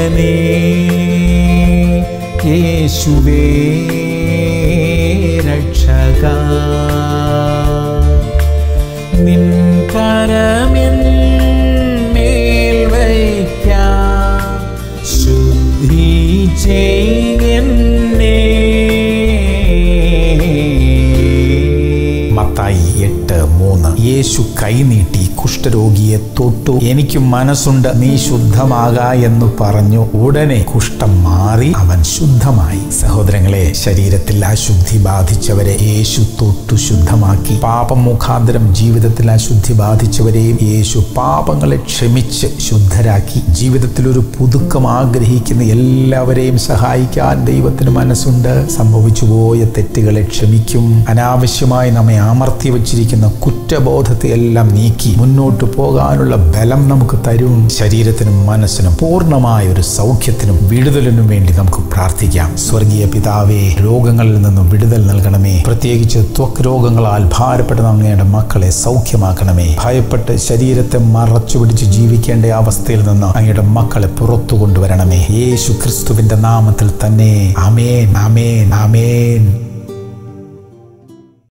പ്രിയനേ യേശുവേ രക്ഷക നിൻ കരമിൻ മേൽ വയ്ക്കാം ശുദ്ധി ചെയ്യുന്നേ മത്തായി എട്ട് മൂന്ന് യേശു കൈനീട്ടി കുഷ്ഠരോഗിയെ തൊട്ടു എനിക്ക് മനസ്സുണ്ട് നീ ശുദ്ധമാക എന്ന് പറഞ്ഞു ഉടനെ കുഷ്ഠം മാറി അവൻ ശുദ്ധമായി സഹോദരങ്ങളെ ശരീരത്തിൽ അശുദ്ധി ബാധിച്ചവരെ യേശു തൊട്ടു ശുദ്ധമാക്കി പാപം മുഖാന്തരം ജീവിതത്തിൽ അശുദ്ധി ബാധിച്ചവരെയും യേശു പാപങ്ങളെ ക്ഷമിച്ച് ശുദ്ധരാക്കി ജീവിതത്തിൽ ഒരു പുതുക്കം ആഗ്രഹിക്കുന്ന എല്ലാവരെയും സഹായിക്കാൻ ദൈവത്തിന് മനസ്സുണ്ട് സംഭവിച്ചു പോയ തെറ്റുകളെ ക്ഷമിക്കും അനാവശ്യമായി നമ്മെ അമർത്തി വച്ചിരിക്കുന്ന കുറ്റബോധത്തെ എല്ലാം നീക്കി മുന്നോട്ട് പോകാനുള്ള ബലം നമുക്ക് തരും ശരീരത്തിനും മനസ്സിനും പൂർണ്ണമായ ഒരു സൗഖ്യത്തിനും വിടുതലിനും വേണ്ടി നമുക്ക് പ്രാർത്ഥിക്കാം സ്വർഗീയ പിതാവേ രോഗങ്ങളിൽ നിന്നും വിടുതൽ നൽകണമേ പ്രത്യേകിച്ച് ത്വക് രോഗങ്ങളാൽ ഭാരപ്പെടുന്ന അങ്ങയുടെ മക്കളെ സൗഖ്യമാക്കണമേ ഭയപ്പെട്ട് ശരീരത്തെ മറച്ചു പിടിച്ച് ജീവിക്കേണ്ട അവസ്ഥയിൽ നിന്ന് അങ്ങയുടെ മക്കളെ പുറത്തു കൊണ്ടുവരണമേ യേശു ക്രിസ്തുവിന്റെ നാമത്തിൽ തന്നെ അമേൻ അമേൻ അമേൻ